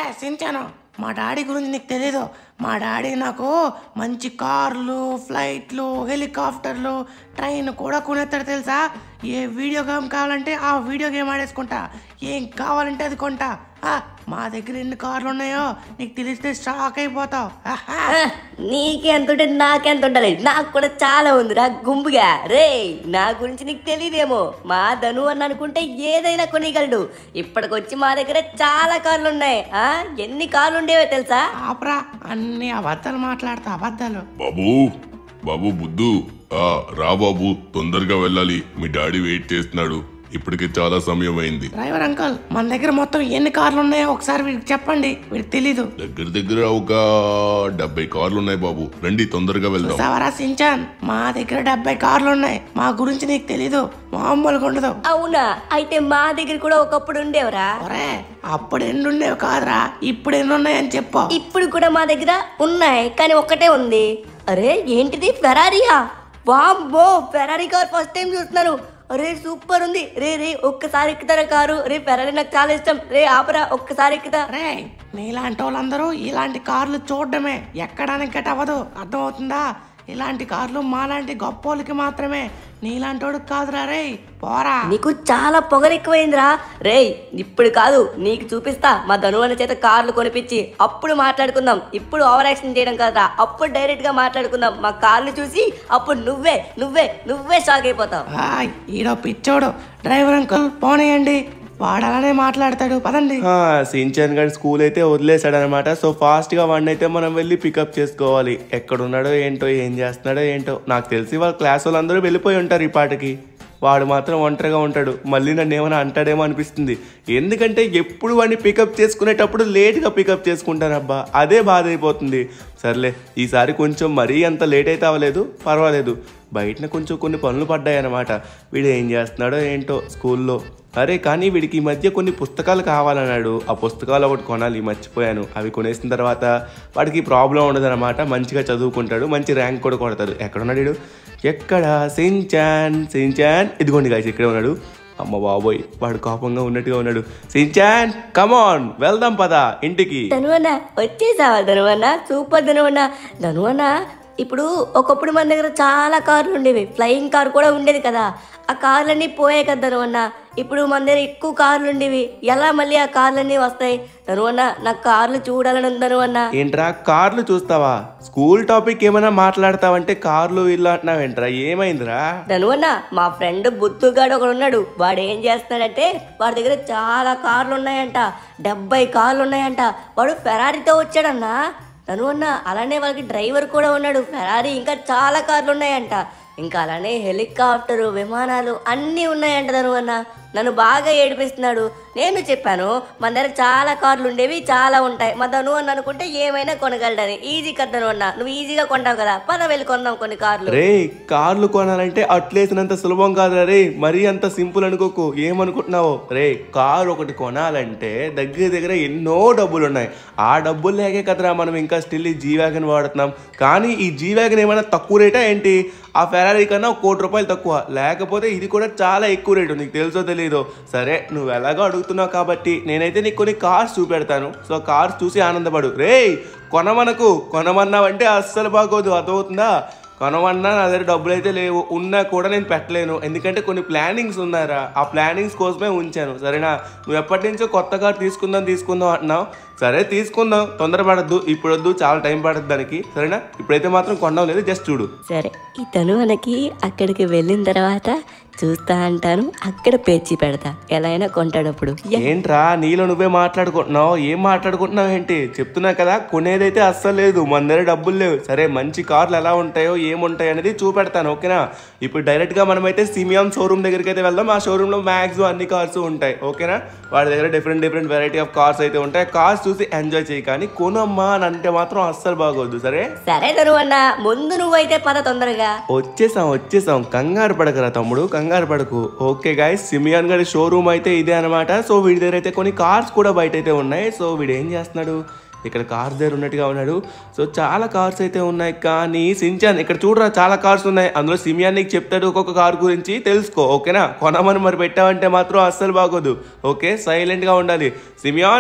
సించాను మా డాడీ గురించి నీకు తెలీదు మా డాడీ నాకు మంచి కార్లు ఫ్లైట్లు హెలికాప్టర్లు ట్రైన్ కూడా కొనేస్తాడు తెలుసా ఏ వీడియో గేమ్ కావాలంటే ఆ వీడియో గేమ్ ఆడేసుకుంటా ఏం కావాలంటే అది కొంటా ఆ, మా దగ్గర ఎన్ని కార్లు ఉన్నాయో నీకు తెలిస్తే షాక్ అయిపోతావు ఆహా. ఆ, నీకే ఎంత ఉంటుంది నాకెంత ఉండాలి నాకు కూడా చాలా ఉందిరా గుంపుగా రే నా గురించి నీకు తెలియదేమో మా ధను అని అనుకుంటే ఏదైనా కొనిగలడు ఇప్పటికొచ్చి మా దగ్గర చాలా కార్లు ఉన్నాయి ఆ ఎన్ని కార్లు ఉండేవో తెలుసా ఆపరా అన్ని అబద్ధాలు మాట్లాడతా అబద్ధాలు బాబు బాబు బుద్ధు ఆ రా బాబు తొందరగా వెళ్ళాలి మీ డాడీ వెయిట్ చేస్తున్నాడు ఇప్పటికే చాలా సమయం అయింది డ్రైవర్ అంకుల్ మన దగ్గర మొత్తం ఎన్ని కార్లు ఉన్నాయో ఒకసారి వీడికి చెప్పండి వీడికి తెలీదు దగ్గర దగ్గర ఒక డెబ్బై కార్లు ఉన్నాయి బాబు రండి తొందరగా వెళ్దాం సవరా సించాన్ మా దగ్గర డెబ్బై కార్లు ఉన్నాయి మా గురించి నీకు తెలీదు మామూలుగా ఉండదు అవునా అయితే మా దగ్గర కూడా ఒకప్పుడు ఉండేవరా ఒరే అప్పుడు ఎన్ని ఉండేవి కాదురా ఇప్పుడు ఎన్ని ఉన్నాయని చెప్పు ఇప్పుడు కూడా మా దగ్గర ఉన్నాయి కానీ ఒక్కటే ఉంది అరే ఏంటిది ఫెరారీయా వామ్మో ఫెరారీ కార్ ఫస్ట్ టైం చూస్తున్నాను అరే సూపర్ ఉంది రే రే ఒక్కసారి ఎక్కుతారా కారు రే ఫెరారీ నాకు చాలా ఇష్టం రే ఆపరా ఒక్కసారి ఎక్కుతా రే నీలాంటి వాళ్ళందరూ ఇలాంటి కార్లు చూడడమే ఎక్కడానికి అవ్వదు అర్థమవుతుందా ఇలాంటి కార్లు మాలాంటి గొప్పోళ్ళకి మాత్రమే నీలాంటోడు కాదురా రే పోరా నీకు చాలా పొగరెక్కువైందిరా రేయ్ ఇప్పుడు కాదు నీకు చూపిస్తా మా ధనువన్న చేత కార్లు కొనిపించి అప్పుడు మాట్లాడుకుందాం ఇప్పుడు ఓవర్ యాక్షన్ చేయడం కాదురా అప్పుడు డైరెక్ట్ గా మాట్లాడుకుందాం మా కార్లు చూసి అప్పుడు నువ్వే నువ్వే నువ్వే షాక్ అయిపోతావు హాయ్ ఈడో పిచ్చోడు డ్రైవర్ అంకుల్ పోనీయండి వాడు అలానే మాట్లాడతాడు పదండి సించాన్ గడ్ స్కూల్ అయితే వదిలేశాడు అనమాట సో ఫాస్ట్గా వాడిని అయితే మనం వెళ్ళి పికప్ చేసుకోవాలి ఎక్కడున్నాడో ఏంటో ఏం చేస్తున్నాడో ఏంటో నాకు తెలిసి వాళ్ళ క్లాస్ వాళ్ళందరూ వెళ్ళిపోయి ఉంటారు ఈ పాటకి వాడు మాత్రం ఒంటరిగా ఉంటాడు మళ్ళీ నన్ను ఏమైనా అంటాడేమో అనిపిస్తుంది ఎందుకంటే ఎప్పుడు వాడిని పికప్ చేసుకునేటప్పుడు లేట్గా పికప్ చేసుకుంటానబ్బా అదే బాధ అయిపోతుంది సర్లే ఈసారి కొంచెం మరీ అంత లేట్ అయితే అవ్వలేదు పర్వాలేదు బయటన కొంచెం కొన్ని పనులు పడ్డాయి అనమాట వీడు ఏం చేస్తున్నాడో ఏంటో స్కూల్లో అరే కానీ వీడికి ఈ మధ్య కొన్ని పుస్తకాలు కావాలన్నాడు ఆ పుస్తకాలు ఒకటి కొనాలి మర్చిపోయాను అవి కొనేసిన తర్వాత వాడికి ప్రాబ్లం ఉండదన్నమాట మంచిగా చదువుకుంటాడు మంచి ర్యాంక్ కూడా కొడతాడు ఎక్కడున్నాడు వీడు ఎక్కడ సించాన్ సించాన్ ఇదిగోండి గాయస్ ఇక్కడే ఉన్నాడు అమ్మ బాబోయ్ వాడు కోపంగా ఉన్నట్టుగా ఉన్నాడు సించాన్ కమాన్ వెళ్దాం పదా ఇంటికి ధనువన్న వచ్చేసావా ధనువన్న సూపర్ ధనువన్న ధనువన్న ఇప్పుడు ఒకప్పుడు మన దగ్గర చాలా కార్లు ఉండేవి ఫ్లయింగ్ కార్ కూడా ఉండేది కదా ఆ కార్లన్నీ పోయాయి కదా ధనువన్న ఇప్పుడు మన దగ్గర ఎక్కువ కార్లు ఉండేవి ఎలా మళ్ళీ ఆ కార్లన్నీ వస్తాయి ధనువన్న నాకు కార్లు చూడాలని ఉంది ధనువన్న ఏంట్రా కార్లు చూస్తావా స్కూల్ టాపిక్ ఏమైనా మాట్లాడతావంటే కార్లు ఇల్లు అంటున్నావేంట్రా ఏమైందిరా ధనువన్న మా ఫ్రెండ్ బుద్ధుగాడు ఒకడు ఉన్నాడు వాడు ఏం చేస్తున్నాడంటే వాడి దగ్గర చాలా కార్లు ఉన్నాయంట డెబ్బై కార్లు ఉన్నాయంట వాడు ఫెరారీతో వచ్చాడన్నా ధనువన్న అలానే వాళ్ళకి డ్రైవర్ కూడా ఉన్నాడు ఫెరారీ ఇంకా చాలా కార్లు ఉన్నాయంట ఇంకా అలానే హెలికాప్టరు విమానాలు అన్నీ ఉన్నాయంట ధనువన్న నన్ను బాగా ఏడిపిస్తున్నాడు నేను చెప్పాను మన దగ్గర చాలా కార్లు ఉండేవి చాలా ఉంటాయి మా ధను అని అనుకుంటే ఏమైనా కొనగలడని ఈజీ కదా ధను అన్న నువ్వు ఈజీగా కొంటావు కదా పద వెళ్ళి కొందాం కొన్ని కార్లు రే కార్లు కొనాలంటే అట్లేసినంత సులభం కాదురా రే మరీ అంత సింపుల్ అనుకోకు ఏమనుకుంటున్నావు రే కారు ఒకటి కొనాలంటే దగ్గర దగ్గర ఎన్నో డబ్బులు ఉన్నాయి ఆ డబ్బులు లేకే కదరా మనం ఇంకా స్టిల్ ఈ జీ వ్యాగన్ వాడుతున్నాం కానీ ఈ జీ వ్యాగన్ ఏమైనా తక్కువ రేటా ఏంటి ఆ ఫెరారీ కన్నా ఒక కోటి రూపాయలు తక్కువ లేకపోతే ఇది కూడా చాలా ఎక్కువ రేటు నీకు తెలుసో తెలీదో సరే నువ్వు ఎలాగో అడుగుతున్నావు కాబట్టి నేనైతే నీకు కొన్ని కార్స్ చూపెడతాను సో కార్స్ చూసి ఆనందపడు రేయ్ కొనమనకు కొనమన్నావంటే అస్సలు బాగోదు అర్థమవుతుందా కొనమన్నా నా దగ్గర డబ్బులు అయితే లేవు ఉన్నా కూడా నేను పెట్టలేను ఎందుకంటే కొన్ని ప్లానింగ్స్ ఉన్నారా ఆ ప్లానింగ్స్ కోసమే ఉంచాను సరేనా నువ్వు ఎప్పటి నుంచో కొత్త కార్ తీసుకుందాం తీసుకుందాం అంటున్నావు సరే తీసుకుందాం తొందరపడద్దు ఇప్పుడు వద్దు చాలా టైం పడద్దు దానికి సరేనా ఇప్పుడైతే మాత్రం కొనడం లేదు జస్ట్ చూడు సరే ఈ తనువనకి అక్కడికి వెళ్ళిన తర్వాత చూస్తా అంటాను అక్కడ పేర్చి పెడతా ఎలా అయినా కొంటాడప్పుడు ఏంట్రా నీలో నువ్వే మాట్లాడుకుంటున్నావు ఏం మాట్లాడుకుంటున్నావు ఏంటి చెప్తున్నా కదా కొనేదైతే అస్సలు లేదు మన దగ్గర డబ్బులు లేవు సరే మంచి కార్లు ఎలా ఉంటాయో ఏముంటాయి అనేది చూపెడతాను ఓకేనా ఇప్పుడు డైరెక్ట్గా మనమైతే సిమియాన్ షోరూమ్ దగ్గరికి అయితే వెళ్దాం ఆ షోరూంలో మ్యాక్సిమం అన్ని కార్స్ ఉంటాయి ఓకేనా వాడి దగ్గర different different variety of cars అయితే ఉంటాయి కార్స్ చూసి ఎంజాయ్ చేయి కానీ కొనమ్మా అని అంటే మాత్రం అస్సలు బాగోద్దు సరే సరే తనువన్న ముందు నువ్వైతే పద తొందరగా వచ్చేసాం వచ్చేసాం కంగారు పడకరా తమ్ముడు కంగారు పడకు ఓకే గాయస్ సిమియాన్ గారి షోరూమ్ అయితే ఇదే అనమాట సో వీడి దగ్గర అయితే కొన్ని కార్స్ కూడా బయట అయితే ఉన్నాయి సో వీడు ఏం చేస్తున్నాడు ఇక్కడ కార్స్ దగ్గర ఉన్నట్టుగా ఉన్నాడు సో చాలా కార్స్ అయితే ఉన్నాయి కానీ సించాన్ ఇక్కడ చూడరా చాలా కార్స్ ఉన్నాయి అందులో సిమియాన్ నీకు చెప్తాడు ఒక్కొక్క కార్ గురించి తెలుసుకో ఓకేనా కొనమని మరి పెట్టావంటే మాత్రం అస్సలు బాగోదు ఓకే సైలెంట్గా ఉండాలి సిమియాన్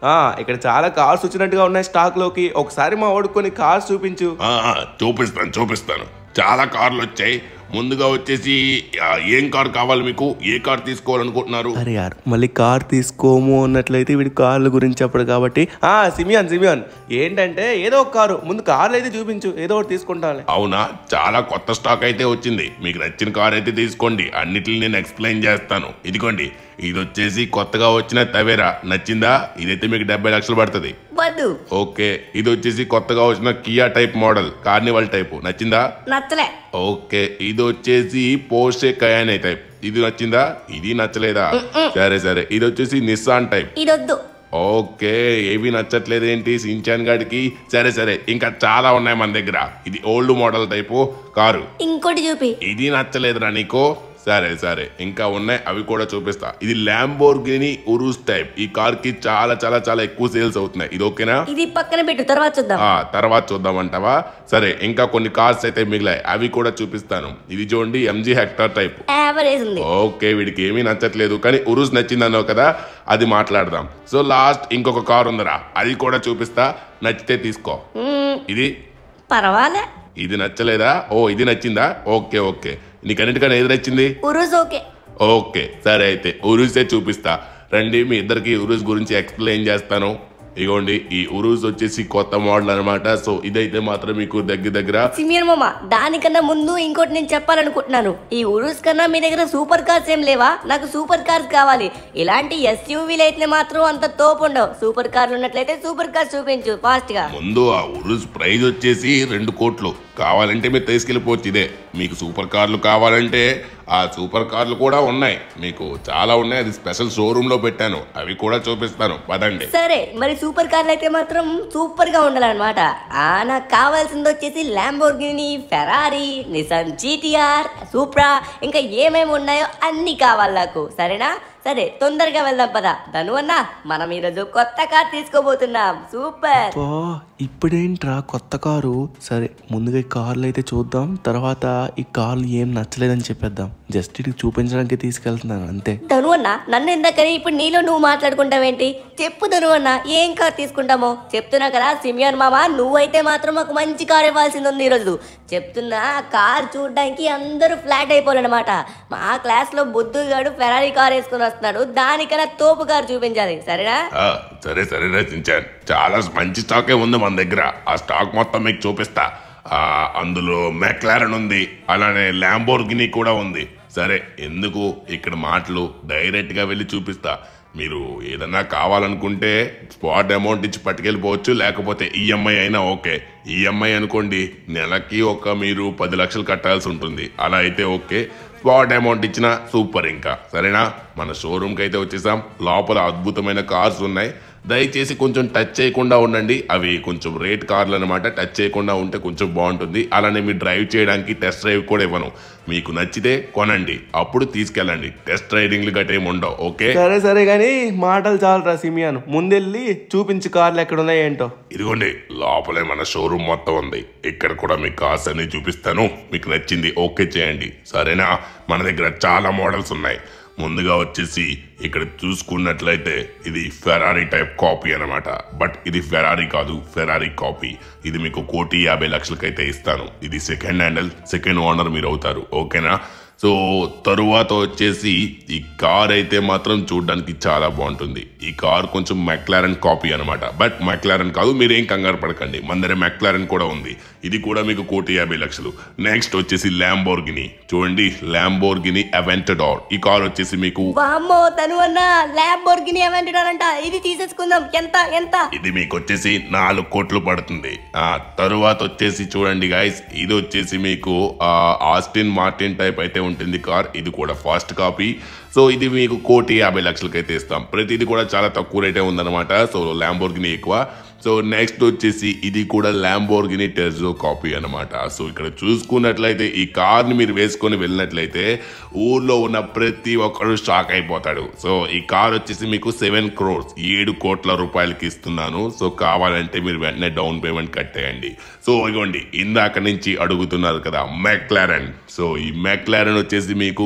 ఆ, ఇక్కడ చాలా కార్స్ వచ్చినట్టుగా ఉన్నాయి స్టాక్ లోకి ఒకసారి మా వాడు కొన్ని కార్స్ చూపించు ఆ, ఆ, చూపిస్తాను చూపిస్తాను చాలా కార్లు వచ్చాయి ముందుగా వచ్చేసి ఆ, ఏం కార్ కావాలి మీకు ఏ కార్ తీసుకోవాలనుకుంటున్నారు అరే యార్ మళ్ళీ కార్ తీసుకోము అన్నట్లయితే వీడి కార్ల గురించి చెప్పడు కాబట్టి ఆ సిమియాన్ సిమియాన్ ఏంటంటే ఏదో ఒక కారు ముందు కార్లు అయితే చూపించు ఏదో ఒకటి తీసుకుంటాను అవునా చాలా కొత్త స్టాక్ అయితే వచ్చింది మీకు నచ్చిన కార్ అయితే తీసుకోండి అన్నిటిని నేను ఎక్స్ప్లెయిన్ చేస్తాను ఇదిగోండి ఇది వచ్చేసి కొత్తగా వచ్చిన తవేరా నచ్చిందా ఇదైతే మీకు డెబ్బై లక్షలు పడుతుంది వద్దు ఓకే ఇది వచ్చేసి కొత్తగా వచ్చిన Kia type model Carnival type నచ్చిందా నచ్చలే ఓకే ఇది వచ్చేసి పోర్షే కయానే టైప్ ఇది నచ్చిందా ఇది నచ్చలేదా సరే సరే ఇది వచ్చేసి నిస్సాన్ టైప్ ఇదొద్దు ఓకే ఏవి నచ్చట్లేదు ఏంటి సించాన్ గాడికి సరే సరే ఇంకా చాలా ఉన్నాయి మన దగ్గర ఇది ఓల్డ్ మోడల్ టైపు కారు ఇంకోటి చూపి ఇది నచ్చలేదురా నీకు సరే సరే ఇంకా ఉన్నాయి అవి కూడా చూపిస్తా ఇది ల్యాంబోర్గిని ఉరూస్ టైప్ ఈ కార్ కి చాలా చాలా చాలా ఎక్కువ సేల్స్ అవుతున్నాయి ఇది ఓకేనా ఇది పక్కన పెట్టు తర్వాత చూద్దాం ఆ తర్వాత చూద్దామంటావా సరే ఇంకా కొన్ని కార్స్ అయితే మిగిలాయి అవి కూడా చూపిస్తాను ఇది చూడండి ఎంజీ హెక్టర్ టైప్ యావరేజ్ ఉంది ఓకే వీడికి ఏమీ నచ్చట్లేదు కానీ ఉరుస్ నచ్చిందన్నావు కదా అది మాట్లాడదాం సో లాస్ట్ ఇంకొక కార్ ఉందిరా అది కూడా చూపిస్తా నచ్చితే తీసుకో మ్మ్, ఇది పర్వాలే ఇది నచ్చలేదా ఓ ఇది నచ్చిందా ఓకే ఓకే నీకన్నిటికన్నా ఏది నచ్చింది ఉరుస్ ఓకే ఓకే సరే అయితే ఉరుసే చూపిస్తా రండి మీ ఇద్దరికి ఉరుస్ గురించి ఎక్స్ప్లెయిన్ చేస్తాను ఇగోండి ఈ ఉరుస్ వచ్చేసి కొత్త మోడల్ అన్నమాట సో ఇదైతే మాత్రం మీకు దగ్గర దగ్గర సిమియర్ మామ దానికన్నా ముందు ఇంకోటి నేను చెప్పాలనుకుంటున్నాను ఈ ఉరుస్ కన్నా మీ దగ్గర సూపర్ కార్స్ ఏం లేవా నాకు సూపర్ కార్స్ కావాలి ఇలాంటి ఎస్యూవీలు అయితే మాత్రం అంత తోపు ఉండవు సూపర్ కార్లు ఉన్నట్లయితే సూపర్ కార్స్ చూపించు ఫాస్ట్ గా ముందు ఆ ఉరుస్ ప్రైజ్ వచ్చేసి రెండు కోట్లు కావాలంటే మీరు తీసుకెళ్ళిపోవచ్చు ఇదే మీకు సూపర్ కార్లు కావాలంటే ఆ సూపర్ కార్లు కూడా ఉన్నాయి మీకు చాలా ఉన్నాయి అది స్పెషల్ షోరూమ్ లో పెట్టాను అవి కూడా చూపిస్తాను పదండి సరే మరి సూపర్ కార్లు అయితే మాత్రం సూపర్ గా ఉండాలన్నమాట ఆ నాకు కావాల్సింది వచ్చేసి Lamborghini Ferrari Nissan GTR Supra ఇంకా ఏమేమి ఉన్నాయో అన్ని కావాలి నాకు సరేనా సరే తొందరగా వెళ్దాం పదా ధను అన్న మనం ఈరోజు కొత్త కార్ తీసుకోబోతున్నాం సూపర్ బా ఇప్పుడేంట్రా కొత్త కారు సరే ముందుగా ఈ కార్లు అయితే చూద్దాం తర్వాత ఈ కార్లు ఏం నచ్చలేదని చెప్పేద్దాం జస్ట్ ఇటు చూపించడానికి తీసుకెళ్తున్నాను అంతే ధను అన్న నన్ను ఇందాకని ఇప్పుడు నీలో నువ్వు మాట్లాడుకుంటావేంటి చెప్పు ధను అన్న ఏం కార్ తీసుకుంటామో చెప్తున్నా కదా సిమియన్ మామ నువ్వైతే మాత్రం మాకు మంచి కార్ ఇవ్వాల్సింది ఉంది ఈరోజు చెప్తున్నా ఆ కార్ చూడడానికి అందరూ ఫ్లాట్ అయిపోవాలన్నమాట మా క్లాస్ లో బుద్ధుగాడు ఫెరారీ కార్ వేసుకుని వస్తున్నాడు దానికన్నా తోపు కార్ చూపించాలి సరేనా ఆ, సరే సరే రచించాను చాలా మంచి స్టాకే ఉంది మన దగ్గర ఆ స్టాక్ మొత్తం మీకు చూపిస్తా ఆ, అందులో మెక్లారన్ ఉంది అలానే ల్యాంబోర్గిని కూడా ఉంది సరే ఎందుకు ఇక్కడ మాటలు డైరెక్ట్ గా వెళ్ళి చూపిస్తా మీరు ఏదన్నా కావాలనుకుంటే స్పాట్ అమౌంట్ ఇచ్చి పట్టుకెళ్ళిపోవచ్చు లేకపోతే ఈఎంఐ అయినా ఓకే ఈఎంఐ అనుకోండి నెలకి ఒక మీరు పది లక్షలు కట్టాల్సి ఉంటుంది అలా అయితే ఓకే స్పాట్ అమౌంట్ ఇచ్చిన సూపర్ ఇంకా సరేనా మన షోరూమ్కి అయితే వచ్చేసాం లోపల అద్భుతమైన కార్స్ ఉన్నాయి దయచేసి కొంచెం టచ్ చేయకుండా ఉండండి అవి కొంచెం రేట్ కార్లు అనమాట టచ్ చేయకుండా ఉంటే కొంచెం బాగుంటుంది అలానే మీరు డ్రైవ్ చేయడానికి టెస్ట్ డ్రైవ్ కూడా ఇవ్వను మీకు నచ్చితే కొనండి అప్పుడు తీసుకెళ్ళండి టెస్ట్ రైడింగ్లు గట్రా ఏమి ఉండవు ఓకే సరే సరే కానీ మాటలు చాలరా సిమియాన్ ముందెళ్ళి చూపించు కార్లు ఎక్కడ ఉన్నాయి ఏంటో ఇదిగోండి లోపలే మన షోరూమ్ మొత్తం ఉంది ఇక్కడ కూడా మీకు కార్స్ అన్ని చూపిస్తాను మీకు నచ్చింది ఓకే చేయండి సరేనా మన దగ్గర చాలా మోడల్స్ ఉన్నాయి ముందుగా వచ్చేసి ఇక్కడ చూసుకున్నట్లయితే ఇది ఫెరారీ టైప్ కాపీ అన్నమాట బట్ ఇది ఫెరారీ కాదు ఫెరారీ కాపీ ఇది మీకు కోటి యాభై లక్షలకైతే ఇస్తాను ఇది సెకండ్ హ్యాండిల్ సెకండ్ ఓనర్ మీరు అవుతారు ఓకేనా సో తరువాత వచ్చేసి ఈ కార్ అయితే మాత్రం చూడడానికి చాలా బాగుంటుంది ఈ కార్ కొంచెం మెక్లారన్ కాపీ అనమాట బట్ మెక్లారన్ కాదు మీరేం కంగారు పడకండి మన దగ్గర మెక్లారన్ కూడా ఉంది ఇది కూడా మీకు కోటి యాభై లక్షలు నెక్స్ట్ వచ్చేసి ల్యాంబోర్గిని చూడండి ల్యాంబోర్గిని అవెంటడార్ ఈ కార్ వచ్చేసి మీకు వామ్మో ధను అన్న ల్యాంబోర్గిని ఏమంటున్నారంట ఇది తీసేసుకుందాం ఎంత ఎంత ఇది మీకు వచ్చేసి నాలుగు కోట్లు పడుతుంది ఆ తరువాత వచ్చేసి చూడండి గాయస్ ఇది వచ్చేసి మీకు ఆ, ఆస్టిన్ మార్టిన్ టైప్ అయితే ఉంటుంది కార్ ఇది కూడా ఫాస్ట్ కాపీ సో ఇది మీకు కోటి యాభై లక్షలకైతే ఇస్తాం ప్రతిది కూడా చాలా తక్కువ రేటే ఉందన్నమాట సో ల్యాంబోర్గిని ఎక్కువ సో నెక్స్ట్ వచ్చేసి ఇది కూడా ల్యాంబోర్గిని టెర్జో కాపీ అన్నమాట సో ఇక్కడ చూసుకున్నట్లయితే ఈ కార్ని మీరు వేసుకొని వెళ్ళినట్లయితే ఊర్లో ఉన్న ప్రతి ఒక్కరు షాక్ అయిపోతాడు సో ఈ కార్ వచ్చేసి మీకు సెవెన్ క్రోర్స్ ఏడు కోట్ల రూపాయలకి ఇస్తున్నాను సో కావాలంటే మీరు వెంటనే డౌన్ పేమెంట్ కట్టేయండి సో ఇగోండి ఇందాక నుంచి అడుగుతున్నారు కదా మెక్లారన్ సో ఈ మెక్లారన్ వచ్చేసి మీకు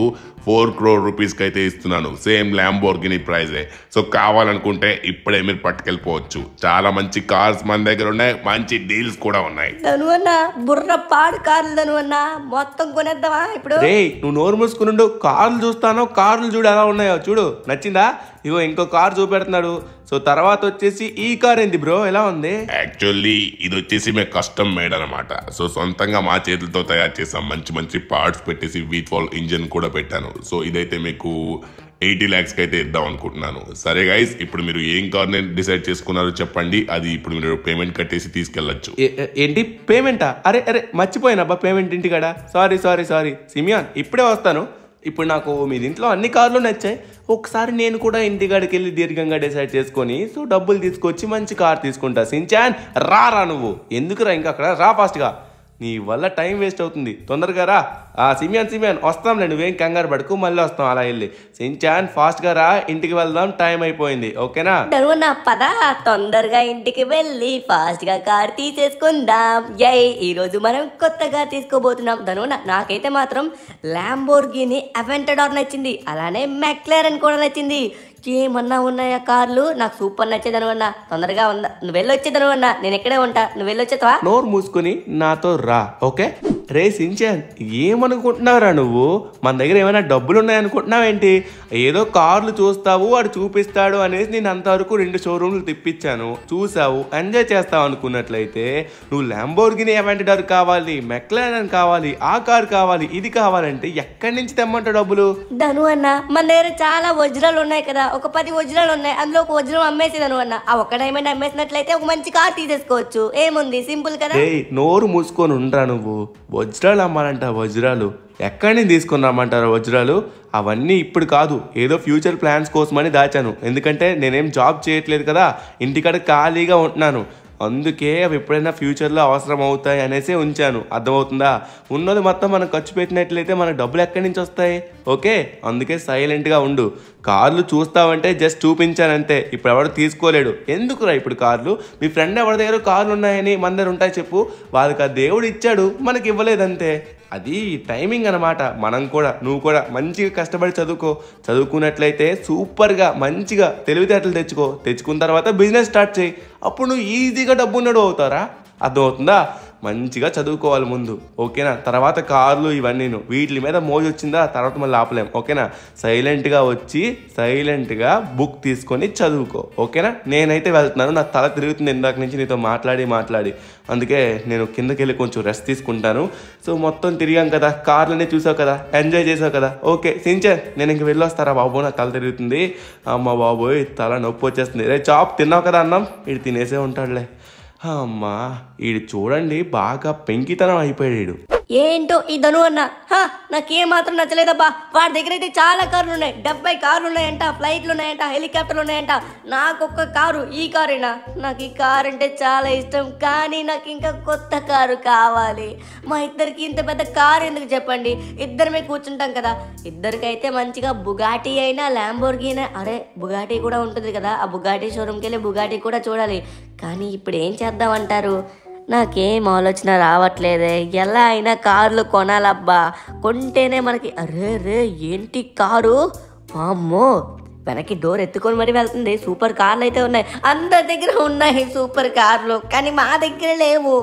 ఫోర్ క్రోర్ రూపీస్కి అయితే ఇస్తున్నాను సేమ్ ల్యాంబోర్గిని ప్రైజే సో కావాలనుకుంటే ఇప్పుడే మీరు పట్టుకెళ్ళిపోవచ్చు చాలా మంచి కార్స్ మన దగ్గర ఉన్నాయి మంచి డీల్స్ కూడా ఉన్నాయి ధను అన్న బుర్ర పాడు కార్లు ధను అన్న మొత్తం కొనేద్దామా ఇప్పుడు రే నువ్వు నోరు మూసుకునుండు కార్లు చూస్తానో కార్లు చూడు ఎలా ఉన్నాయో చూడు నచ్చిందా ఇగో ఇంకో కార్ చూపెడుతున్నాడు సో తర్వాత వచ్చేసి ఈ కార్ ఏంది బ్రో ఎలా ఉంది యాక్చువల్లీ ఇది వచ్చేసి మేము కస్టమ్ మేడ్ అనమాట సో సొంతంగా మా చేతులతో తయారు చేసాం మంచి మంచి పార్ట్స్ పెట్టేసి వీట్ వాల్ ఇంజిన్ కూడా పెట్టాను సో ఇదైతే మీకు ఎయిటీ ల్యాక్స్కి అయితే ఇద్దాం అనుకుంటున్నాను సరే గైస్ ఇప్పుడు మీరు ఏం కార్ నేను డిసైడ్ చేసుకున్నారో చెప్పండి అది ఇప్పుడు మీరు పేమెంట్ కట్టేసి తీసుకెళ్ళచ్చు ఏ- ఏ- ఏంటి పేమెంటా అరే అరే మర్చిపోయానబ్బా పేమెంట్ ఇంటికాడ సారీ సారీ సారీ సిమియాన్ ఇప్పుడే వస్తాను ఇప్పుడు నాకు మీ దీంట్లో అన్ని కార్లు నచ్చాయి ఒకసారి నేను కూడా ఇంటికాడికి వెళ్ళి దీర్ఘంగా డిసైడ్ చేసుకొని సో డబ్బులు తీసుకొచ్చి మంచి కార్ తీసుకుంటా సించాన్ రా రా నువ్వు ఎందుకురా ఇంకా అక్కడ రా ఫాస్ట్గా నీ వల్ల టైం వేస్ట్ అవుతుంది తొందరగా రా ఆ సిమియాన్ సిమియాన్ వస్తాంలే నువ్వేం కంగారు పడుకు మళ్ళీ వస్తాం అలా వెళ్ళి సించాన్ ఫాస్ట్గా రా ఇంటికి వెళ్దాం టైం అయిపోయింది ఓకేనా ధను అన్న పద తొందరగా ఇంటికి వెళ్ళి ఫాస్ట్ గా కార్ తీసేసుకుందాం యై ఈ రోజు మనం కొత్తగా తీసుకోబోతున్నాం ధను అన్న నాకైతే మాత్రం ల్యాంబోర్గిని అవెంటడార్ నచ్చింది అలానే మెక్లారెన్ కూడా నచ్చింది ఏమన్నా ఉన్నాయా కార్లు నాకు సూపర్ నచ్చేదను అన్న తొందరగా ఉందా నువ్వు వెళ్ళొచ్చే ధను అన్న నేను ఇక్కడే ఉంటా నువ్వు వెళ్ళొచ్చేతావా నోరు మూసుకొని నాతో రా ఓకే రే సించాన్ ఏమనుకుంటున్నావురా నువ్వు మన దగ్గర ఏమైనా డబ్బులు ఉన్నాయనుకుంటున్నావేంటి ఏదో కార్లు చూస్తావు వాడు చూపిస్తాడు అనేసి నేను అంతవరకు రెండు షోరూమ్లు తిప్పించాను చూసావు ఎంజాయ్ చేస్తావు అనుకున్నట్లయితే నువ్వు ల్యాంబోర్గిని ఎవెంటడర్ కావాలి మెక్లారన్ కావాలి ఆ కార్ కావాలి ఇది కావాలంటే ఎక్కడి నుంచి తెమ్మంటావు డబ్బులు ధను అన్న మన దగ్గర చాలా వజ్రాలు ఉన్నాయి కదా ఒక పది వజ్రాలు ఉన్నాయి అందులో ఒక వజ్రం అమ్మేసి ధను అన్న ఆ ఒక్క డైమండ్ అమ్మేసినట్లయితే ఒక మంచి కార్ తీసేసుకోవచ్చు ఏముంది సింపుల్ కదా ఏయ్ నోరు మూసుకొని ఉండరా నువ్వు వజ్రాలు అమ్మాలంట వజ్రాలు ఎక్కడి నుంచి తీసుకొని రమ్మంటారు వజ్రాలు అవన్నీ ఇప్పుడు కాదు ఏదో ఫ్యూచర్ ప్లాన్స్ కోసమని దాచాను ఎందుకంటే నేనేం జాబ్ చేయట్లేదు కదా ఇంటికాడ ఖాళీగా ఉంటున్నాను అందుకే అవి ఎప్పుడైనా ఫ్యూచర్లో అవసరం అవుతాయి అనేసి ఉంచాను అర్థమవుతుందా ఉన్నది మొత్తం మనం ఖర్చు పెట్టినట్లయితే మన డబ్బులు ఎక్కడి నుంచి వస్తాయి ఓకే అందుకే సైలెంట్గా ఉండు కార్లు చూస్తావంటే జస్ట్ చూపించానంతే ఇప్పుడు ఎవడు తీసుకోలేడు ఎందుకురా ఇప్పుడు కార్లు మీ ఫ్రెండ్ ఎవరి దగ్గర కార్లు ఉన్నాయని మన దగ్గర ఉంటాయి చెప్పు వాళ్ళకి ఆ దేవుడు ఇచ్చాడు మనకి ఇవ్వలేదంతే అది టైమింగ్ అనమాట మనం కూడా నువ్వు కూడా మంచిగా కష్టపడి చదువుకో చదువుకున్నట్లయితే సూపర్గా మంచిగా తెలివితేటలు తెచ్చుకో తెచ్చుకున్న తర్వాత బిజినెస్ స్టార్ట్ చేయి అప్పుడు నువ్వు ఈజీగా డబ్బు ఉన్నాడు అవుతారా అర్థమవుతుందా మంచిగా చదువుకోవాలి ముందు ఓకేనా తర్వాత కార్లు ఇవన్నీ వీటి మీద మోజు వచ్చిందా తర్వాత మళ్ళీ ఆపలేం ఓకేనా సైలెంట్గా వచ్చి సైలెంట్గా బుక్ తీసుకొని చదువుకో ఓకేనా నేనైతే వెళ్తున్నాను నా తల తిరుగుతుంది ఇందాక నుంచి నీతో మాట్లాడి మాట్లాడి అందుకే నేను కిందకి వెళ్ళి కొంచెం రెస్ట్ తీసుకుంటాను సో మొత్తం తిరిగాం కదా కార్లనే చూసావు కదా ఎంజాయ్ చేసావు కదా ఓకే సించన్ నేను ఇంక వెళ్ళొస్తారా బాబు నా తల తిరుగుతుంది అమ్మ బాబోయ్ తల నొప్పి వచ్చేస్తుంది రే చాప్ తిన్నావు కదా అన్నం ఇది తినేసే ఉంటాడులే అమ్మా ఈడు చూడండి బాగా పెంకితనం అయిపోయాడు ఈడు. ఏంటో ఈ ధను అన్న హా, నాకేం మాత్రం నచ్చలేదబ్బా వాడి దగ్గర అయితే చాలా కార్లు ఉన్నాయి డెబ్బై కార్లు ఉన్నాయంట ఫ్లైట్లు ఉన్నాయంట హెలికాప్టర్లు ఉన్నాయంట నాకు ఒక్క కారు ఈ కారేనా నాకు ఈ కారు అంటే చాలా ఇష్టం కానీ నాకు ఇంకా కొత్త కారు కావాలి మా ఇద్దరికి ఇంత పెద్ద కారు ఎందుకు చెప్పండి ఇద్దరమే కూర్చుంటాం కదా ఇద్దరికైతే మంచిగా బుగాటి అయినా ల్యాంబోర్గి అయినా అరే బుగాటి కూడా ఉంటుంది కదా ఆ బుగాటి షోరూమ్కి వెళ్ళి బుగాటి కూడా చూడాలి కానీ ఇప్పుడు ఏం చేద్దామంటారు నాకేం ఆలోచన రావట్లేదే ఎలా అయినా కార్లు కొనాలబ్బా కొంటేనే మనకి అరే రే ఏంటి కారు అమ్మో వెనక్కి డోర్ ఎత్తుకొని మరి వెళ్తుంది సూపర్ కార్లు అయితే ఉన్నాయి అందరి దగ్గర ఉన్నాయి సూపర్ కార్లు కానీ మా దగ్గర లేవు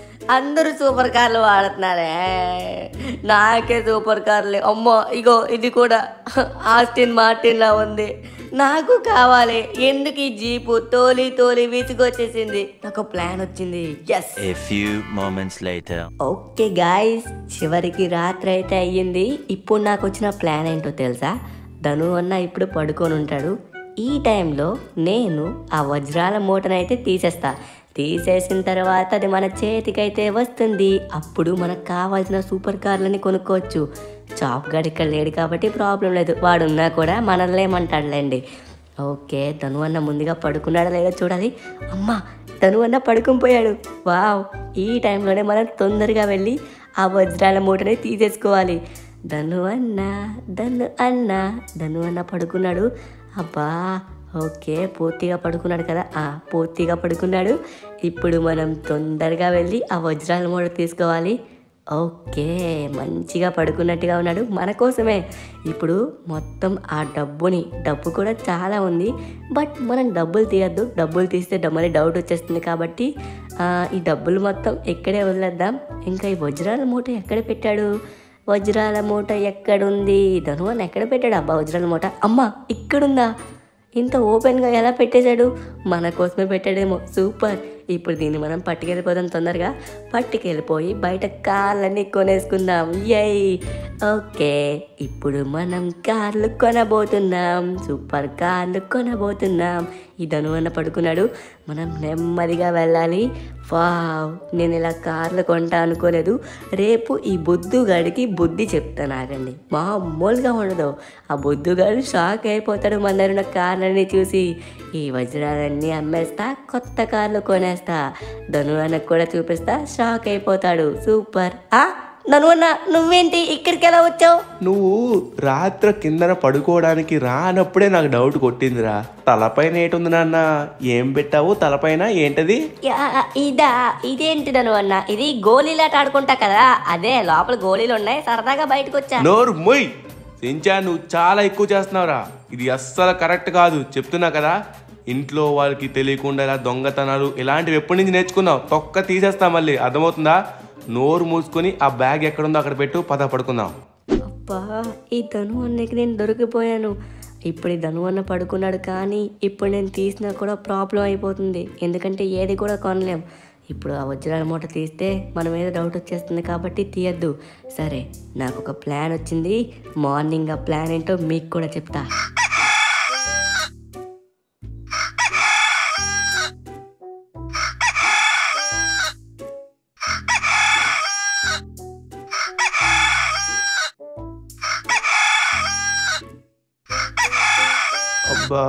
అందరూ సూపర్ కార్లు వాడుతున్నారే నాకే సూపర్ కార్లు అమ్మో ఇగో ఇది కూడా ఆస్టిన్ మార్టిన్ లా ఉంది నాకు కావాలి ఎందుకు ఈ జీపు తోలి తోలి విసుగొచ్చేసింది నాకు ప్లాన్ వచ్చింది yes A few moments later. Okay guys చివరికి రాత్రి అయితే అయ్యింది ఇప్పుడు నాకు వచ్చిన ప్లాన్ ఏంటో తెలుసా ధను అన్న ఇప్పుడు పడుకొని ఉంటాడు ఈ టైంలో నేను ఆ వజ్రాల మూటనైతే తీసేస్తా తీసేసిన తర్వాత అది మన చేతికైతే వస్తుంది అప్పుడు మనకు కావాల్సిన సూపర్ కార్లని కొనుక్కోవచ్చు చాప్ గాడు ఇక్కడ లేడు కాబట్టి ప్రాబ్లం లేదు వాడున్నా కూడా మనల్ని ఏమంటాడులేండి ఓకే తను అన్న ముందుగా పడుకున్నాడా లేదో చూడాలి అమ్మా తను అన్న పడుకుని పోయాడు వావ్ ఈ టైంలోనే మనం తొందరగా వెళ్ళి ఆ వజ్రాల మూటని తీసేసుకోవాలి ధను అన్న ధను అన్న ధను అన్న పడుకున్నాడు అబ్బా ఓకే పూర్తిగా పడుకున్నాడు కదా ఆ పూర్తిగా పడుకున్నాడు ఇప్పుడు మనం తొందరగా వెళ్ళి ఆ వజ్రాల మూట తీసుకోవాలి ఓకే మంచిగా పడుకున్నట్టుగా ఉన్నాడు మన కోసమే ఇప్పుడు మొత్తం ఆ డబ్బుని డబ్బు కూడా చాలా ఉంది బట్ మనం డబ్బులు తీయద్దు డబ్బులు తీస్తే మళ్ళీ డౌట్ వచ్చేస్తుంది కాబట్టి ఆ, ఈ డబ్బులు మొత్తం ఇక్కడే వదిలేద్దాం ఇంకా ఈ వజ్రాల మూట ఎక్కడ పెట్టాడు వజ్రాల మూట ఎక్కడుంది ధనువన్ ఎక్కడ పెట్టాడు అబ్బా వజ్రాల మూట అమ్మా ఇక్కడుందా ఇంత ఓపెన్గా ఎలా పెట్టేశాడు మన కోసమే పెట్టాడేమో సూపర్ ఇప్పుడు దీన్ని మనం పట్టుకెళ్ళిపోదాం తొందరగా పట్టుకెళ్ళిపోయి బయట కార్లన్నీ కొనేసుకుందాం యై ఓకే ఇప్పుడు మనం కార్లు కొనబోతున్నాం సూపర్ కార్లు కొనబోతున్నాం ఈ ధనువన్న పడుకున్నాడు మనం నెమ్మదిగా వెళ్ళాలి వావ్ నేను ఇలా కార్లు కొంటా అనుకోలేదు రేపు ఈ బుద్ధుగాడికి బుద్ధి చెప్తాను ఆగండి మామూలుగా ఉండదు ఆ బుద్ధుగాడు షాక్ అయిపోతాడు మన దగ్గర ఉన్న కార్లన్నీ చూసి ఈ వజ్రాలన్నీ అమ్మేస్తా కొత్త కార్లు కొనేస్తా ధనువన్నకు కూడా చూపిస్తా షాక్ అయిపోతాడు సూపర్ ఆ ధనువన్న నువ్వేంటి ఇక్కడికి ఎలా వచ్చావు నువ్వు రాత్రి కిందన పడుకోవడానికి రానప్పుడే నాకు డౌట్ కొట్టిందిరా తలపైన ఏటుంది నాన్న ఏం పెట్టావు తలపైన ఏంటది యా, ఇదా ఇదేంటి ధనువన్న ఇది గోళీలాట ఆడుకుంటా కదా అదే లోపల గోళీలు ఉన్నాయి సరదాగా బయటకు వచ్చా నోరు మొయ్ సించా నువ్వు చాలా ఎక్కువ చేస్తున్నావురా ఇది అస్సలు కరెక్ట్ కాదు చెప్తున్నా కదా ఇంట్లో వాళ్ళకి తెలియకుండా ఇలా దొంగతనాలు ఇలాంటివి ఎప్పటి నుంచి నేర్చుకున్నావు తొక్క తీసేస్తా మళ్ళీ అర్థమవుతుందా నోరు మూసుకొని ఆ బ్యాగ్ ఎక్కడుందో అక్కడ పెట్టు పద పడుకుందాం అబ్బా ఈ ధను అన్నకి నేను దొరికిపోయాను ఇప్పుడు ఈ ధను అన్న పడుకున్నాడు కానీ ఇప్పుడు నేను తీసినా కూడా ప్రాబ్లం అయిపోతుంది ఎందుకంటే ఏది కూడా కొనలేం ఇప్పుడు ఆ వజ్రాల మూట తీస్తే మన మీద డౌట్ వచ్చేస్తుంది కాబట్టి తీయద్దు సరే నాకు ఒక ప్లాన్ వచ్చింది మార్నింగ్ ఆ ప్లాన్ ఏంటో మీకు కూడా చెప్తా అబ్బా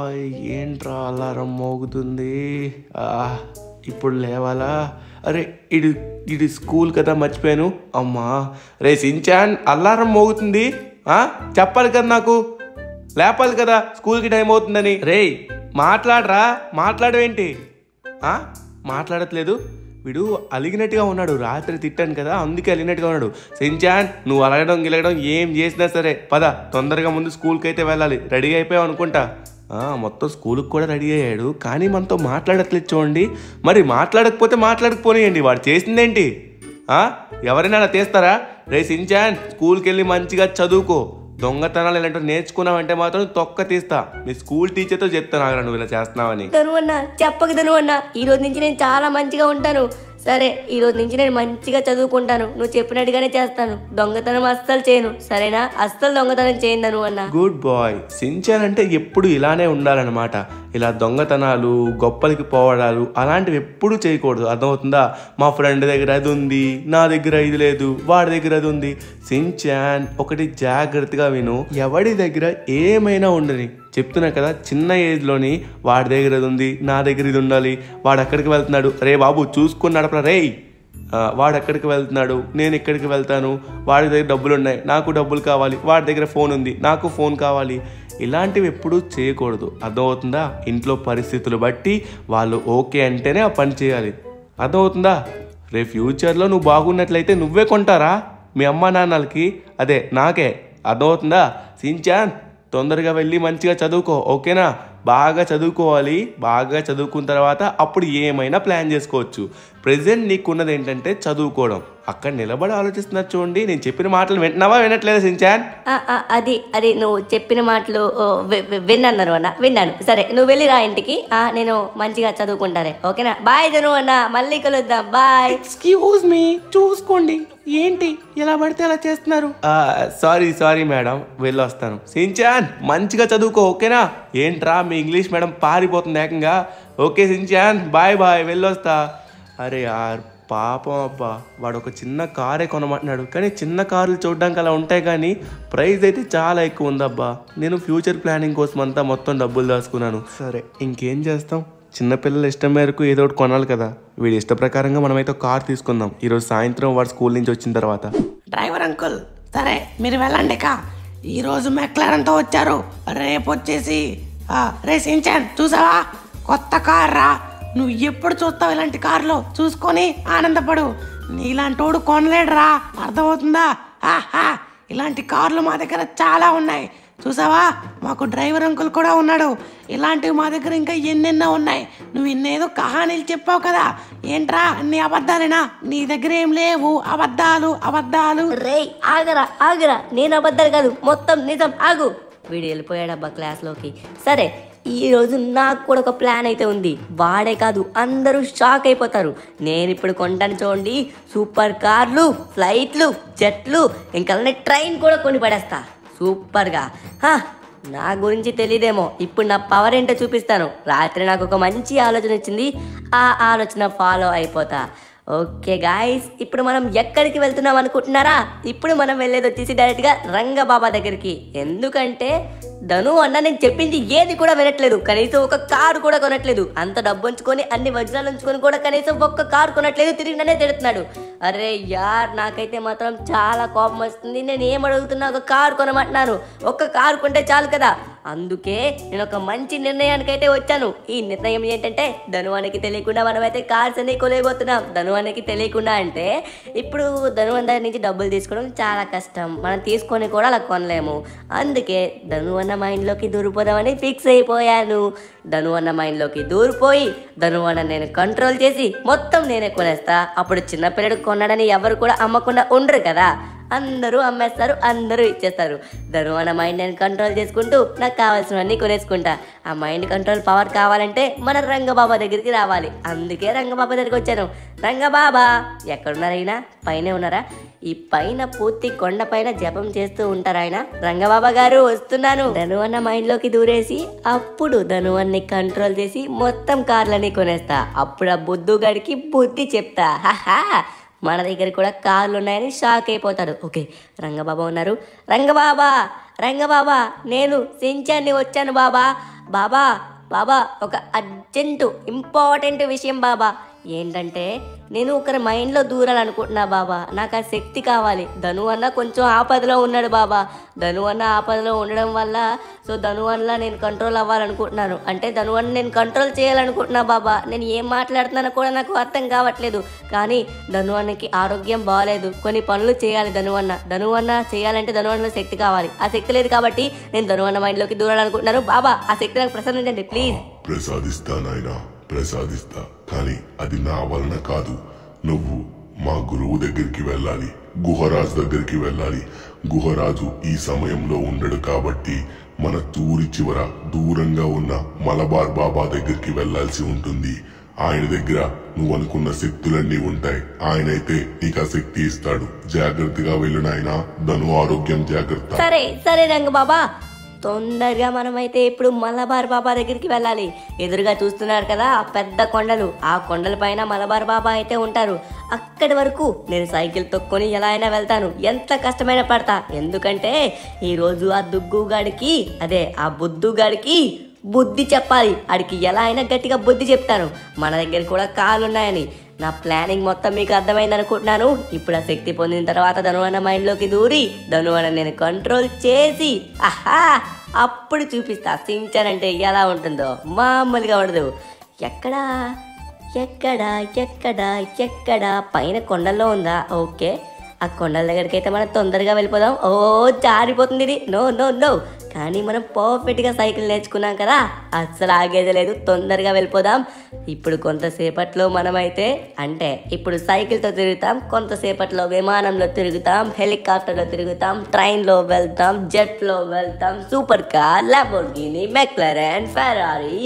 ఏంట్రా అలారం మోగుతుంది ఆ, ఇప్పుడు లేవాలా అరే ఇడు ఇది స్కూల్ కదా మర్చిపోయాను అమ్మా రే సించాన్ అలారం మోగుతుంది ఆ, చెప్పాలి కదా నాకు లేపాలి కదా స్కూల్కి టైం అవుతుందని రే మాట్లాడరా మాట్లాడవేంటి ఆ, మాట్లాడట్లేదు వీడు అలిగినట్టుగా ఉన్నాడు రాత్రి తిట్టాను కదా అందుకే అలిగినట్టుగా ఉన్నాడు సించాన్ నువ్వు అలగడం గిలగడం ఏం చేసినా సరే పద తొందరగా ముందు స్కూల్కి అయితే వెళ్ళాలి రెడీ అయిపోయావు అనుకుంటా ఆ, మొత్తం స్కూల్కి కూడా రెడీ అయ్యాడు కానీ మనతో మాట్లాడట్లేదు చూడండి మరి మాట్లాడకపోతే మాట్లాడకపోనియండి వాడు చేసిందేంటి ఆ? ఎవరైనా అలా తీస్తారా రే సించాన్ స్కూల్కి వెళ్ళి మంచిగా చదువుకో దొంగతనాలు ఇలాంటివి నేర్చుకున్నావంటే మాత్రం తొక్క తీస్తా మీ స్కూల్ టీచర్తో చెప్తాను ఆగరా నువ్వు ఇలా చేస్తున్నావని ధను అన్న చెప్పక ధను అన్న ఈ రోజు నుంచి నేను చాలా మంచిగా ఉంటాను సరే ఈ రోజు నుంచి నేను మంచిగా చదువుకుంటాను నువ్వు చెప్పినట్టుగానే చేస్తాను దొంగతనం అస్సలు చేయను సరేనా అస్సలు దొంగతనం చేయను ధను అన్న గుడ్ బాయ్ సించాన్ అంటే ఎప్పుడు ఇలానే ఉండాలన్నమాట ఇలా దొంగతనాలు గొప్పలకి పోవడాలు అలాంటివి ఎప్పుడూ చేయకూడదు అర్థమవుతుందా మా ఫ్రెండ్ దగ్గర అది ఉంది నా దగ్గర ఇది లేదు వాడి దగ్గర అది ఉంది సించాన్ ఒకటి జాగ్రత్తగా విను ఎవడి దగ్గర ఏమైనా ఉండని చెప్తున్నా కదా చిన్న ఏజ్లోని వాడి దగ్గర ఇది ఉంది నా దగ్గర ఇది ఉండాలి వాడు అక్కడికి వెళ్తున్నాడు రే బాబు చూసుకుని నడపరా రేయ్ ఆ, వాడు ఎక్కడికి వెళ్తున్నాడు నేను ఎక్కడికి వెళ్తాను వాడి దగ్గర డబ్బులు ఉన్నాయి నాకు డబ్బులు కావాలి వాడి దగ్గర ఫోన్ ఉంది నాకు ఫోన్ కావాలి ఇలాంటివి ఎప్పుడూ చేయకూడదు అర్థమవుతుందా ఇంట్లో పరిస్థితులు బట్టి వాళ్ళు ఓకే అంటేనే ఆ పని చేయాలి అర్థమవుతుందా రేపు ఫ్యూచర్లో నువ్వు బాగున్నట్లయితే నువ్వే కొంటారా మీ అమ్మ నాన్నలకి అదే నాకే అర్థమవుతుందా సించాన్ తొందరగా వెళ్ళి మంచిగా చదువుకో ఓకేనా బాగా చదువుకోవాలి బాగా చదువుకున్న తర్వాత అప్పుడు ఏమైనా ప్లాన్ చేసుకోవచ్చు ప్రజెంట్ నీకున్నది ఏంటంటే చదువుకోవడం అక్కడ నిలబడి ఆలోచిస్తున్నారు చూడండి నేను చెప్పిన మాటలు వింటున్నావా వినట్లేదా సించాన్ ఆ, ఆ, అది అది నువ్వు చెప్పిన మాటలు ఓ, వి- వి- విన్నాను ధను అన్న విన్నాను సరే నువ్వు వెళ్ళి రా ఇంటికి ఆ, నేను మంచిగా చదువుకుంటానే ఓకేనా బాయ్ ధను అన్న మళ్ళీ కలుద్దాం బాయ్ ఎక్స్క్యూజ్ మీ చూసుకోండి ఏంటి ఎలా పడితే అలా చేస్తున్నారు సారీ సారీ మేడం వెళ్ళొస్తాను సించాన్ మంచిగా చదువుకో ఓకేనా ఏంట్రా మీ ఇంగ్లీష్ మేడం పారిపోతుంది ఏకంగా ఓకే సించాన్ బాయ్ బాయ్ వెళ్ళొస్తా అరే యార్ పాపం అబ్బా వాడు ఒక చిన్న కారే కొనమంటున్నాడు కానీ చిన్న కార్లు చూడడానికి అలా ఉంటాయి కానీ ప్రైస్ అయితే చాలా ఎక్కువ ఉందబ్బా నేను ఫ్యూచర్ ప్లానింగ్ కోసం అంతా మొత్తం డబ్బులు దాచుకున్నాను సరే ఇంకేం చేస్తాం చిన్నపిల్లల ఇష్టం మేరకు ఏదో ఒకటి కొనాలి కదా వీడి ఇష్ట ప్రకారంగా మనమైతే ఒక కార్ తీసుకుందాం ఈరోజు సాయంత్రం వాడు స్కూల్ నుంచి వచ్చిన తర్వాత డ్రైవర్ అంకుల్ సరే మీరు వెళ్ళండి కా ఈరోజు మెక్లారంతో వచ్చారు రేపు వచ్చేసి ఆ, రే సించాన్ చూసావా కొత్త కార్ రా నువ్వు ఎప్పుడు చూస్తావు ఇలాంటి కార్లో చూసుకొని ఆనందపడు నీలాంటోడు కొనలేడురా అర్థమవుతుందా ఆహా ఇలాంటి కార్లు మా దగ్గర చాలా ఉన్నాయి చూసావా మాకు డ్రైవర్ అంకుల్ కూడా ఉన్నాడు ఇలాంటివి మా దగ్గర ఇంకా ఎన్నెన్నో ఉన్నాయి నువ్వు ఇన్నేదో కహానీలు చెప్పావు కదా ఏంట్రా అన్ని అబద్ధాలేనా నీ దగ్గర ఏం లేవు అబద్ధాలు అబద్ధాలు రే ఆగరా ఆగరా నేను అబద్ధాలు కాదు మొత్తం నిజం ఆగు వీడు వెళ్ళిపోయాడబ్బా క్లాస్లోకి సరే ఈ రోజు నాకు కూడా ఒక ప్లాన్ అయితే ఉంది వాడే కాదు అందరూ షాక్ అయిపోతారు నేను ఇప్పుడు కొంటాను చూడండి సూపర్ కార్లు ఫ్లైట్లు జెట్లు ఇంకా అలానే ట్రైన్ కూడా కొని పడేస్తా సూపర్గా హా, నా గురించి తెలియదేమో ఇప్పుడు నా పవర్ ఏంటో చూపిస్తాను రాత్రి నాకు ఒక మంచి ఆలోచన వచ్చింది ఆ ఆలోచన ఫాలో అయిపోతా ఓకే గాయస్ ఇప్పుడు మనం ఎక్కడికి వెళ్తున్నాం అనుకుంటున్నారా ఇప్పుడు మనం వెళ్ళేది వచ్చేసి డైరెక్ట్గా రంగబాబా దగ్గరికి ఎందుకంటే ధను అన్న నేను చెప్పింది ఏది కూడా వినట్లేదు కనీసం ఒక కారు కూడా కొనట్లేదు అంత డబ్బు ఉంచుకొని అన్ని వజ్రాలు ఉంచుకొని కూడా కనీసం ఒక్క కారు కొనట్లేదు తిరిగి నన్నే తిడుతున్నాడు అరే యార్ నాకైతే మాత్రం చాలా కోపం వస్తుంది నేను ఏం అడుగుతున్నా ఒక కారు కొనమంటున్నాను ఒక్క కారు కొంటే చాలు కదా అందుకే నేను ఒక మంచి నిర్ణయానికి అయితే వచ్చాను ఈ నిర్ణయం ఏంటంటే ధనువానికి తెలియకుండా మనమైతే కార్స్ అన్ని కొలేయబోతున్నాం ధనువానికి తెలియకుండా అంటే ఇప్పుడు ధనువన్ దగ్గర నుంచి డబ్బులు తీసుకోవడం చాలా కష్టం మనం తీసుకొని కూడా అలా కొనలేము అందుకే ధనువన్న మైండ్లోకి దూరిపోదామని ఫిక్స్ అయిపోయాను ధనువన్న మైండ్లోకి దూరిపోయి ధనువన్న నేను కంట్రోల్ చేసి మొత్తం నేనే కొనేస్తా అప్పుడు చిన్నపిల్లడు కొన్నాడని ఎవరు కూడా అమ్మకుండా ఉండరు కదా అందరూ అమ్మేస్తారు అందరూ ఇచ్చేస్తారు ధనువన్న మైండ్ నేను కంట్రోల్ చేసుకుంటూ నాకు కావాల్సినవన్నీ కొనేసుకుంటా ఆ మైండ్ కంట్రోల్ పవర్ కావాలంటే మన రంగబాబా దగ్గరికి రావాలి అందుకే రంగబాబా దగ్గరికి వచ్చాను రంగబాబా ఎక్కడున్నారు ఆయన పైనే ఉన్నారా ఈ పైన పూర్తి కొండ పైన జపం చేస్తూ ఉంటారు ఆయన రంగబాబా గారు వస్తున్నాను ధనువన్న మైండ్ లోకి దూరేసి అప్పుడు ధనువన్ని కంట్రోల్ చేసి మొత్తం కార్లని కొనేస్తా అప్పుడు ఆ బుద్ధు గడికి బుద్ధి చెప్తా హాహా మన దగ్గర కూడా కార్లు ఉన్నాయని షాక్ అయిపోతాడు ఓకే రంగబాబా ఉన్నారు రంగబాబా రంగబాబా నేను సించాన్ని వచ్చాను బాబా బాబా బాబా ఒక అర్జెంటు ఇంపార్టెంట్ విషయం బాబా ఏంటంటే నేను ఒకరి మైండ్లో దూరాలనుకుంటున్నా బాబా నాకు ఆ శక్తి కావాలి ధను అన్న కొంచెం ఆపదలో ఉన్నాడు బాబా ధను అన్న ఆపదలో ఉండడం వల్ల సో ధను అన్న నేను కంట్రోల్ అవ్వాలనుకుంటున్నాను అంటే ధను అన్న నేను కంట్రోల్ చేయాలనుకుంటున్నా బాబా నేను ఏం మాట్లాడుతున్నానో కూడా నాకు అర్థం కావట్లేదు కానీ ధను అన్నకి ఆరోగ్యం బాగాలేదు కొన్ని పనులు చేయాలి ధను అన్న ధను అన్న చేయాలంటే ధను అన్నలో శక్తి కావాలి ఆ శక్తి లేదు కాబట్టి నేను ధను అన్న మైండ్లోకి దూరాలనుకుంటున్నాను బాబా ఆ శక్తి నాకు ప్రసాదించండి ప్లీజ్ ప్రసాదిస్తా నాయనా ప్రసాదిస్తా కానీ అది నా వలన కాదు నువ్వు మా గురువు దగ్గరికి వెళ్ళాలి గుహరాజు దగ్గరికి వెళ్ళాలి గుహరాజు ఈ సమయంలో ఉండడు కాబట్టి మన తూరి చివర దూరంగా ఉన్న మలబార్ బాబా దగ్గరికి వెళ్ళాల్సి ఉంటుంది ఆయన దగ్గర నువ్వు అనుకున్న శక్తులన్నీ ఉంటాయి ఆయనైతే నీకు ఆ శక్తి ఇస్తాడు జాగ్రత్తగా వెళ్ళు నాయనా ధను ఆరోగ్యం జాగ్రత్త సరే సరే రంగ బాబా తొందరగా మనమైతే ఇప్పుడు మలబార్ బాబా దగ్గరికి వెళ్ళాలి ఎదురుగా చూస్తున్నారు కదా ఆ పెద్ద కొండలు ఆ కొండల పైన మలబార్ బాబా అయితే ఉంటారు అక్కడి వరకు నేను సైకిల్ తొక్కొని ఎలా అయినా వెళ్తాను ఎంత కష్టమైన పడతా ఎందుకంటే ఈరోజు ఆ దుగ్గుగాడికి అదే ఆ బుద్ధుగాడికి బుద్ధి చెప్పాలి ఆడికి ఎలా అయినా గట్టిగా బుద్ధి చెప్తాను మన దగ్గర కూడా కాళ్ళు ఉన్నాయని నా ప్లానింగ్ మొత్తం మీకు అర్థమైంది అనుకుంటున్నాను ఇప్పుడు ఆ శక్తి పొందిన తర్వాత ధనువన్న మైండ్లోకి దూరి ధనువన్న నేను కంట్రోల్ చేసి ఆహా అప్పుడు చూపిస్తా సించన్ అంటే ఎలా ఉంటుందో మామూలుగా ఉండదు ఎక్కడా ఎక్కడా ఎక్కడా ఎక్కడా పైన కొండల్లో ఉందా ఓకే ఆ కొండల దగ్గరికి అయితే మనం తొందరగా వెళ్ళిపోదాం ఓ జారిపోతుంది ఇది నో నో నో కానీ మనం పర్ఫెక్ట్గా సైకిల్ నేర్చుకున్నాం కదా అస్సలు ఆగేది లేదు తొందరగా వెళ్ళిపోదాం ఇప్పుడు కొంతసేపట్లో మనమైతే అంటే ఇప్పుడు సైకిల్తో తిరుగుతాం కొంతసేపట్లో విమానంలో తిరుగుతాం హెలికాప్టర్లో తిరుగుతాం ట్రైన్లో వెళ్తాం జెట్లో వెళ్తాం super car Lamborghini McLaren Ferrari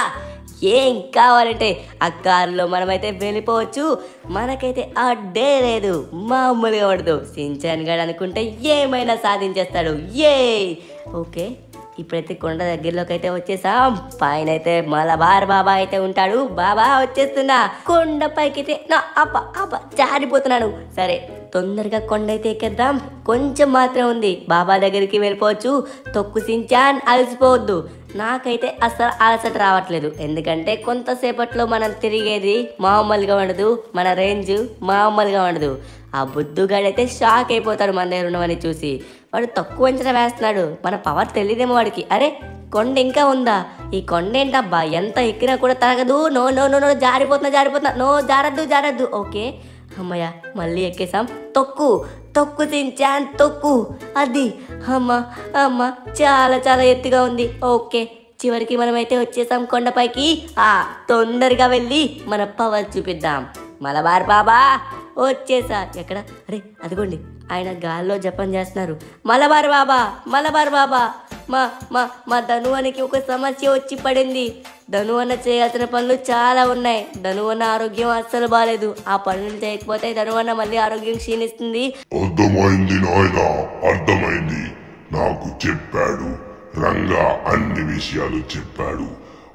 ఏం కావాలంటే ఆ కారులో మనమైతే వెళ్ళిపోవచ్చు మనకైతే ఆ డే లేదు మామూలుగా ఉండదు సించాన్ గడ్ అనుకుంటే ఏమైనా సాధించేస్తాడు ఏ ఓకే ఇప్పుడైతే కొండ దగ్గరలోకి అయితే వచ్చేసాం పైన అయితే మలబార్ బాబా అయితే ఉంటాడు బాబా వచ్చేస్తున్నా కొండ పైకి అయితే నా అప్ప అప్ప జారిపోతున్నాను సరే తొందరగా కొండ అయితే ఎక్కేద్దాం కొంచెం మాత్రం ఉంది బాబా దగ్గరికి వెళ్ళిపోవచ్చు తొక్కు సించాన్ అలసిపోవద్దు నాకైతే అసలు అలసట రావట్లేదు ఎందుకంటే కొంతసేపట్లో మనం తిరిగేది మామూలుగా ఉండదు మన రేంజ్ మామూలుగా ఉండదు ఆ బుద్ధుగాడైతే షాక్ అయిపోతాడు మన దగ్గర ఉన్నవని చూసి వాడు తక్కువ అంచనా వేస్తున్నాడు మన పవర్ తెలియదేమో వాడికి అరే కొండ ఇంకా ఉందా ఈ కొండ ఏంటబ్బా ఎంత ఎక్కినా కూడా తరగదు నో నో నో నో జారిపోతున్నా జారిపోతున్నా నో జారద్దు జారద్దు ఓకే అమ్మయ్య మళ్ళీ ఎక్కేసాం తొక్కు తొక్కు సించాన్ తొక్కు అది అమ్మ అమ్మ చాలా చాలా ఎత్తుగా ఉంది ఓకే చివరికి మనమైతే వచ్చేసాం కొండపైకి ఆ తొందరగా వెళ్ళి మన పవర్ చూపిద్దాం మలబార్ బాబా వచ్చేసా ఎక్కడ అరే అదిగోండి ఆయన గాల్లో జపం చేస్తున్నారు మలబార్ బాబా మలబార్ బాబా మా మా మా ధనువనికి ఒక సమస్య వచ్చి పడింది ధను అన్న చేయాల్సిన పనులు చాలా ఉన్నాయి ధను అన్న ఆరోగ్యం అస్సలు బాగాలేదు ఆ పనులు చేయకపోతే ధను అన్న మళ్ళీ ఆరోగ్యం క్షీణిస్తుంది అర్థమైంది నాయన అర్థమైంది నాకు చెప్పాడు రంగా అన్ని విషయాలు చెప్పాడు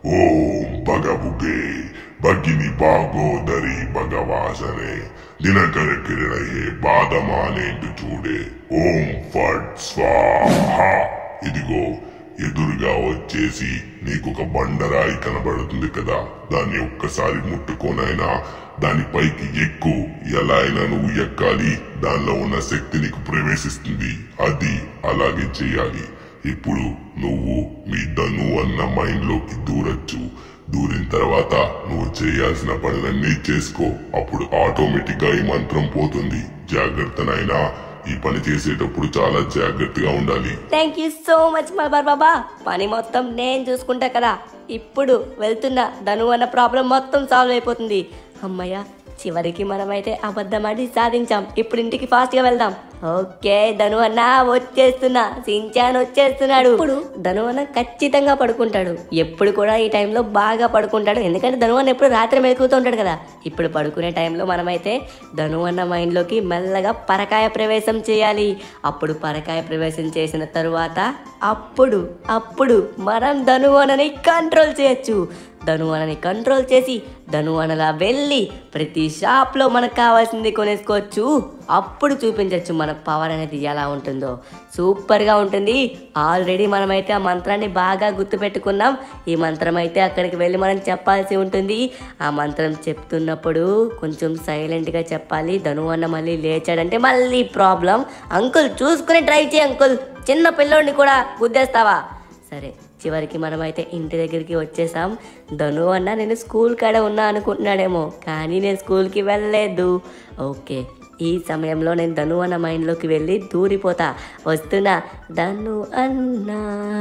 ఓం భగబుగే భగిని బాగోదరి భగవాసనే దినకర కిరణయే బాధమానేంటి చూడే ఓం ఫట్ స్వాహ ఇదిగో ఎదురుగా వచ్చేసి నీకు ఒక బండరాయి కనబడుతుంది కదా దాన్ని ఒక్కసారి ముట్టుకోనైనా దాని పైకి ఎక్కు ఎలా అయినా నువ్వు ఎక్కాలి దానిలో ఉన్న శక్తి నీకు ప్రవేశిస్తుంది అది అలాగే చేయాలి ఇప్పుడు నువ్వు మీ ధను అన్న మైండ్ లోకి దూరచ్చు దూరిన తర్వాత నువ్వు చేయాల్సిన పనులన్నీ చేసుకో అప్పుడు ఆటోమేటిక్ గా ఈ మంత్రం పోతుంది జాగ్రత్త నాయనా ఈ పని చేసేటప్పుడు చాలా జాగ్రత్తగా ఉండాలి thank you so much Malabar Baba పని మొత్తం నేను చూసుకుంటా కదా ఇప్పుడు వెళ్తున్న ధను అన్న ప్రాబ్లం మొత్తం సాల్వ్ అయిపోతుంది అమ్మయ్య చివరికి మనమైతే అబద్ధమాడి సాధించాం ఇప్పుడు ఇంటికి ఫాస్ట్ గా వెళ్దాం ఓకే ధను అన్న వచ్చేస్తున్నా సించాన్ వచ్చేస్తున్నాడు ఇప్పుడు ధను అన్న ఖచ్చితంగా పడుకుంటాడు ఎప్పుడు కూడా ఈ టైంలో బాగా పడుకుంటాడు ఎందుకంటే ధను అన్న ఎప్పుడు రాత్రి మెలుకుతూ ఉంటాడు కదా ఇప్పుడు పడుకునే టైంలో మనమైతే ధను అన్న మైండ్లోకి మెల్లగా పరకాయ ప్రవేశం చేయాలి అప్పుడు పరకాయ ప్రవేశం చేసిన తరువాత అప్పుడు అప్పుడు మనం ధనువనని కంట్రోల్ చేయొచ్చు ధనువనని కంట్రోల్ చేసి ధనువనలా వెళ్ళి ప్రతి షాప్లో మనకు కావాల్సింది కొనేసుకోవచ్చు అప్పుడు చూపించవచ్చు మన పవర్ అనేది ఎలా ఉంటుందో సూపర్గా ఉంటుంది ఆల్రెడీ మనమైతే ఆ మంత్రాన్ని బాగా గుర్తుపెట్టుకున్నాం ఈ మంత్రం అయితే అక్కడికి వెళ్ళి మనం చెప్పాల్సి ఉంటుంది ఆ మంత్రం చెప్తున్నప్పుడు కొంచెం సైలెంట్గా చెప్పాలి ధను అన్న మళ్ళీ లేచాడంటే మళ్ళీ ప్రాబ్లం అంకుల్ చూసుకుని ట్రై చేయి అంకుల్ చిన్న పిల్లోడిని కూడా గుద్దేస్తావా సరే చివరికి మనమైతే ఇంటి దగ్గరికి వచ్చేసాం ధను అన్న నేను స్కూల్ కాడ ఉన్నా అనుకుంటున్నాడేమో కానీ నేను స్కూల్కి వెళ్ళలేదు ఓకే ఈ సమయంలో నేను ధను అన్న మైండ్లోకి వెళ్ళి దూరిపోతా వస్తున్నా ధను అన్న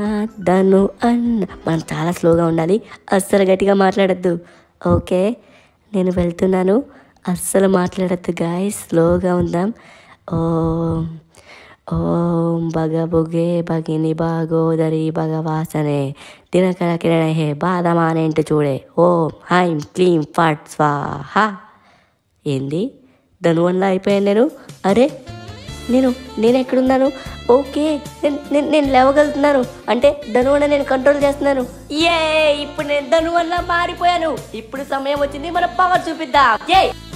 ధను అన్న మనం చాలా స్లోగా ఉండాలి అస్సలు గట్టిగా మాట్లాడద్దు ఓకే నేను వెళ్తున్నాను అస్సలు మాట్లాడద్దు గాయ స్లోగా ఉందాం ఓం ఓం భగభుగే భగిని భాగోదరి భగవాసనే దినకర కిరణ హే బాధమానేంటి చూడే ఓం హైం క్లీం ఫట్ స్వాహ ఏంది ధనువన్లా అయిపోయాను నేను అరే నేను నేను ఎక్కడున్నాను ఓకే నేను నేను నేను లేవగలుగుతున్నాను అంటే ధనువన్న నేను కంట్రోల్ చేస్తున్నాను ఏ ఇప్పుడు నేను ధనువల్ల మారిపోయాను ఇప్పుడు సమయం వచ్చింది మన పవర్ చూపిద్దాం ఏ